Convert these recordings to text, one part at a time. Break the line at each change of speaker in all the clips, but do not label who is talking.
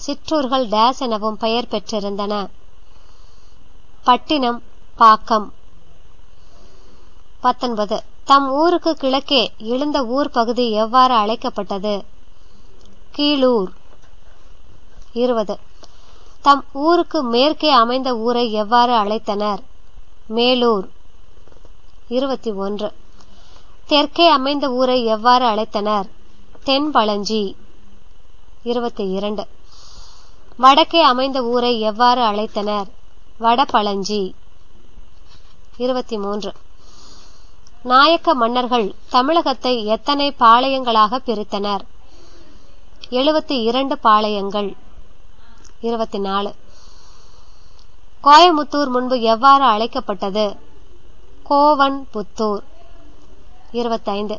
சிற்றூர்கள் days எனவும் பெயர் பெற்றிருந்தன பட்டினம் பாக்கம் பத்தொன்பது தம் ஊருக்கு கிழக்கே எழுந்த ஊர் பகுதி எவ்வாறு அழைக்கப்பட்டது கீழூர் இருபது தம் ஊருக்கு மேற்கே அமைந்த ஊரை எவ்வாறு அழைத்தனர் மேலூர் இருபத்தி ஒன்று தெற்கே அமைந்த ஊரை எவ்வாறு அழைத்தனர் தென்பழஞ்சி இருபத்தி இரண்டு வடக்கே அமைந்த ஊரை எவ்வாறு அழைத்தனர் வடபழஞ்சி இருபத்தி மூன்று நாயக்க மன்னர்கள் தமிழகத்தை எத்தனை பாளையங்களாக பிரித்தனர் எழுபத்தி இரண்டு பாளையங்கள் இருபத்தி நாலு கோயமுத்தூர் முன்பு எவ்வாறு அழைக்கப்பட்டது கோவன் புத்தூர் இருபத்தைந்து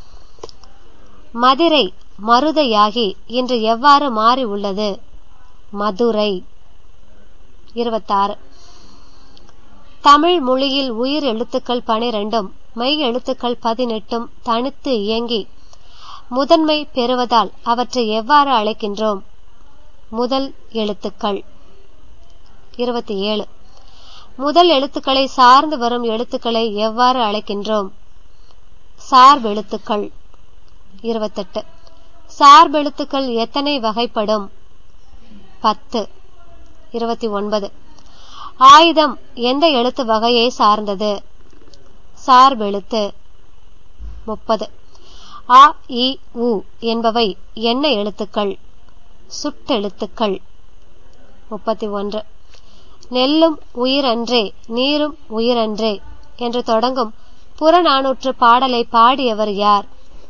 மதுரை மருதையாகி இன்று எவ்வாறு மாறி உள்ளது மதுரை இருபத்தாறு தமிழ் மொழியில் உயிர் எழுத்துக்கள் பனிரெண்டும் மெய் எழுத்துக்கள் பதினெட்டும் தனித்து இயங்கி முதன்மை பெறுவதால் அவற்றை எவ்வாறு அழைக்கின்றோம் முதல் எழுத்துக்கள் இருபத்தி ஏழு முதல் எழுத்துக்களை சார்ந்து வரும் எழுத்துக்களை எவ்வாறு அழைக்கின்றோம் சார்பெழுத்துக்கள் இருபத்தெட்டு சார்பெழுத்துக்கள் எத்தனை வகைப்படும் பத்து இருபத்தி ஒன்பது ஆயுதம் எந்த எழுத்து வகையை சார்ந்தது சார்பெழுத்து முப்பது அ இ உ என்பவை என்ன எழுத்துக்கள் சுட்டெழுத்துக்கள் முப்பத்தி ஒன்று நெல்லும் உயிரன்றே நீரும் உயிரன்றே என்று தொடங்கும் புறநானூற்று பாடலை பாடியவர் யார்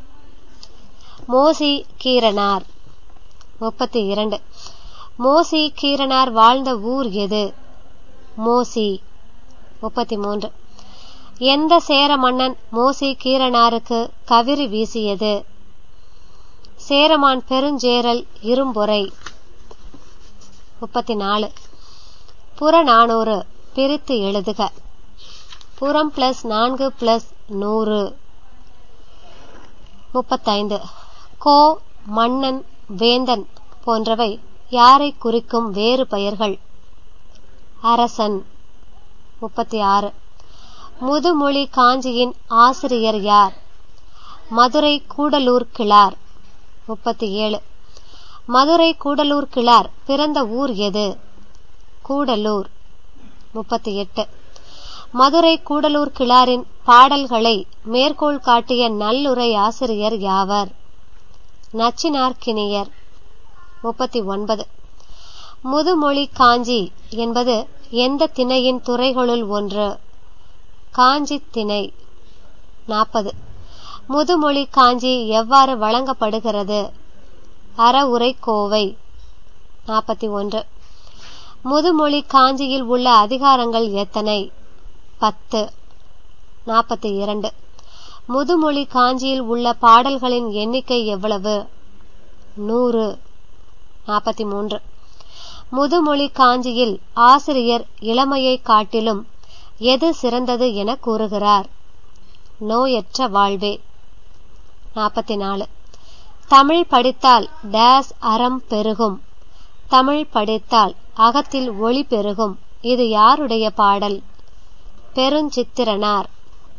மோசி கீரனார் முப்பத்தி இரண்டு மோசி கீரனார் வாழ்ந்த ஊர் எது மோசி முப்பத்தி மூன்று எந்த சேர மன்னன் மோசி கீரனாருக்கு கவிரி வீசியது சேரமான் பெருஞ்சேரல் இரும்பொறை முப்பத்தி நாலு புறநானூறு பிரித்து எழுதுக புறம் பிளஸ் நான்கு பிளஸ் நூறு முப்பத்தைந்து கோ மன்னன் வேந்தன் போன்றவை யாரை குறிக்கும் வேறு பெயர்கள் அரசன் முப்பத்தி ஆறு முதுமொழி காஞ்சியின் ஆசிரியர் யார் மதுரை கூடலூர் கிளார் முப்பத்தி ஏழு மதுரை கூடலூர் கிளார் பிறந்த ஊர் எது கூடலூர் முப்பத்தி எட்டு மதுரை கூடலூர் கிளாரின் பாடல்களை மேற்கோள் காட்டிய நல்லுரை ஆசிரியர் யாவர் நச்சினார் கிணியர் முப்பத்தி ஒன்பது முதுமொழி காஞ்சி என்பது எந்த திணையின் துறைகளுள் ஒன்று காஞ்சி திணை நாற்பது முதுமொழி காஞ்சி எவ்வாறு வழங்கப்படுகிறது அறவுரை கோவை நாற்பத்தி ஒன்று முதுமொழி காஞ்சியில் உள்ள அதிகாரங்கள் எத்தனை பத்து நாற்பத்தி இரண்டு முதுமொழி காஞ்சியில் உள்ள பாடல்களின் எண்ணிக்கை எவ்வளவு நூறு நாற்பத்தி மூன்று முதுமொழி காஞ்சியில் ஆசிரியர் இளமையை காட்டிலும் எது சிறந்தது என கூறுகிறார் நோயற்ற வாழ்வே நாற்பத்தி நாலு தமிழ் படித்தால் டேஸ் அறம் பெருகும் தமிழ் படித்தால் அகத்தில் ஒளி பெருகும் இது யாருடைய பாடல் பெருஞ்சித்திரனார்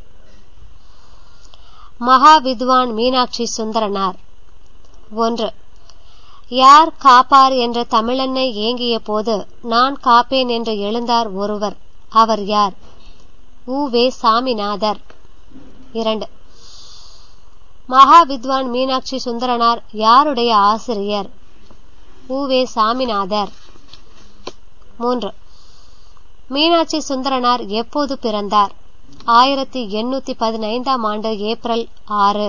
மகா வித்வான் மீனாட்சி சுந்தரனார் ஒன்று யார் காப்பார் என்ற தமிழன்னை ஏங்கிய போது நான் காப்பேன் என்று எழுந்தார் ஒருவர் அவர் யார் உவே சாமிநாதர் இரண்டு மகா வித்வான் மீனாட்சி சுந்தரனார் யாருடைய ஆசிரியர் உவே சாமிநாதர் மூன்று மீனாட்சி சுந்தரனார் எப்போது பிறந்தார் ஆயிரத்தி எண்ணூத்தி பதினைந்தாம் ஆண்டு ஏப்ரல் ஆறு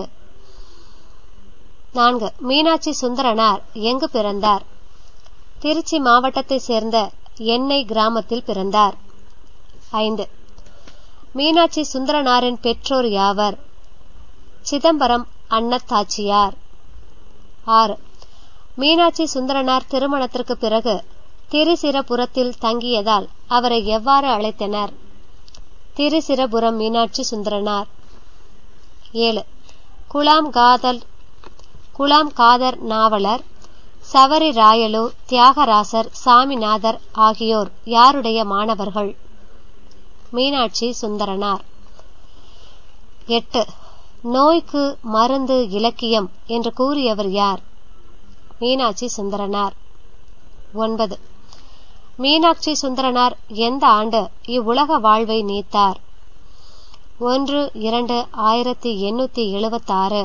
நான்கு மீனாட்சி சுந்தரனார் எங்கு பிறந்தார் திருச்சி மாவட்டத்தை சேர்ந்த எண்ணெய் கிராமத்தில் பிறந்தார் ஐந்து மீனாட்சி சுந்தரனாரின் பெற்றோர் யாவர் சிதம்பரம் அன்னத்தாச்சியார் ஆறு மீனாட்சி சுந்தரனார் திருமணத்திற்கு பிறகு திருசிரபுரத்தில் தங்கியதால் அவரை எவ்வாறு அழைத்தனர் திருசிரபுரம் மீனாட்சி சுந்தரனார் ஏழு குலாம் காதல் குலாம் காதர் நாவலர் சவரி ராயலு தியாகராசர் சாமிநாதர் ஆகியோர் யாருடைய மாணவர்கள் மீனாட்சி சுந்தரனார் எட்டு நோய்க்கு மருந்து இலக்கியம் என்று கூறியவர் யார் மீனாட்சி சுந்தரனார் ஒன்பது மீனாட்சி சுந்தரனார் எந்த ஆண்டு இவ்வுலக வாழ்வை நீத்தார் ஒன்று இரண்டு ஆயிரத்தி எண்ணூத்தி எழுபத்தாறு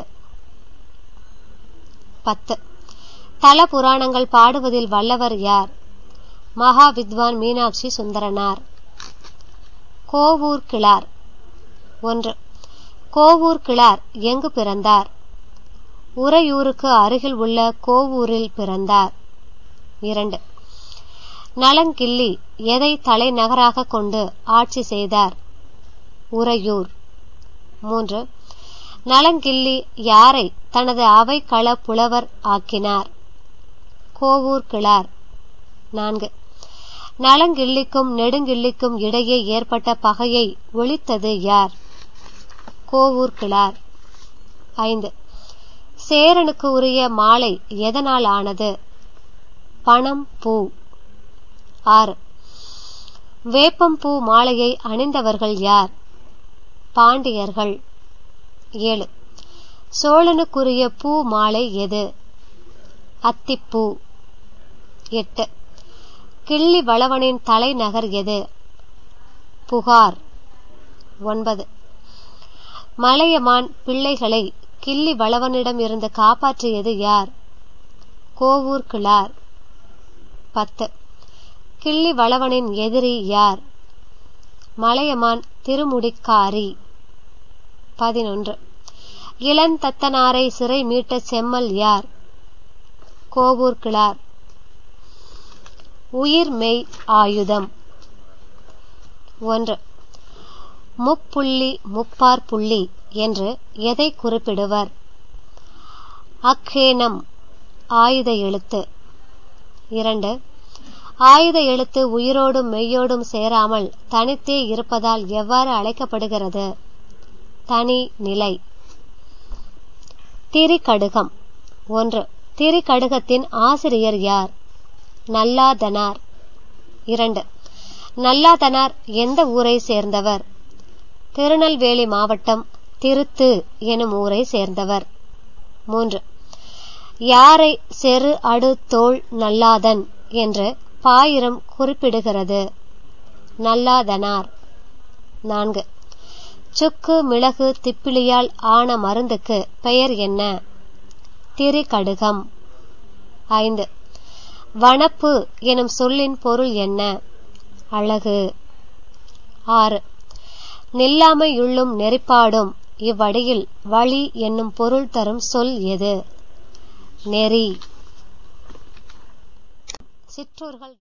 பத்து தல புராணங்கள் பாடுவதில் வல்லவர் யார் மகா வித்வான் மீனாட்சி சுந்தரனார் கோவூர் கிளார் ஒன்று கோவூர் கிளார் எங்கு பிறந்தார் உறையூருக்கு அருகில் உள்ள கோவூரில் பிறந்தார் இரண்டு நலங்கிள்ளி எதை தலைநகராக கொண்டு ஆட்சி செய்தார் உறையூர் மூன்று நலங்கிள்ளி யாரை தனது அவைக்கள புலவர் ஆக்கினார் கோவூர் கிளார் நான்கு நலங்கிள்ளிக்கும் நெடுங்கிள்ளிக்கும் இடையே ஏற்பட்ட பகையை ஒழித்தது யார் கோவூர் கிளார் ஐந்து சேரனுக்கு உரிய மாலை எதனால் ஆனது பணம் பூ ஆறு வேப்பம் பூ மாலையை அணிந்தவர்கள் யார் பாண்டியர்கள் ஏழு சோழனுக்குரிய பூ மாலை எது அத்திப்பூ எட்டு கிள்ளி வளவனின் தலைநகர் எது புகார் ஒன்பது மலையமான் பிள்ளைகளை கிள்ளி வளவனிடம் இருந்து காப்பாற்றியது யார் கோவூர் கிளார் பத்து கிள்ளி வளவனின் எதிரி யார் மலையமான் திருமுடிக்காரி பதினொன்று இளந்தத்தனாரை சிறை மீட்ட செம்மல் யார் கோவூர் கிளார் உயிர் மெய் ஆயுதம் ஒன்று முப்புள்ளி முப்பார் புள்ளி என்று எதை குறிப்பிடுவர் அக்கேனம் ஆயுத எழுத்து இரண்டு ஆயுத எழுத்து உயிரோடும் மெய்யோடும் சேராமல் தனித்தே இருப்பதால் எவ்வாறு அழைக்கப்படுகிறது தனி நிலை திரிகடுகம் ஒன்று திரிகடுகத்தின் ஆசிரியர் யார் நல்லாதனார் இரண்டு நல்லாதனார் எந்த ஊரை சேர்ந்தவர் திருநெல்வேலி மாவட்டம் திருத்து எனும் ஊரை சேர்ந்தவர் மூன்று யாரை செரு அடு தோள் நல்லாதன் என்று பாயிரம் குறிப்பிடுகிறது நல்லாதனார் நான்கு சுக்கு மிளகு திப்பிலியால் ஆன மருந்துக்கு பெயர் என்ன திரிகடுகம் ஐந்து வனப்பு எனும் சொல்லின் பொருள் என்ன அழகு ஆறு நில்லாமையுள்ளும் நெறிப்பாடும் இவ்வடியில் வழி என்னும் பொருள் தரும் சொல் எது நெறி சிற்றூர்கள்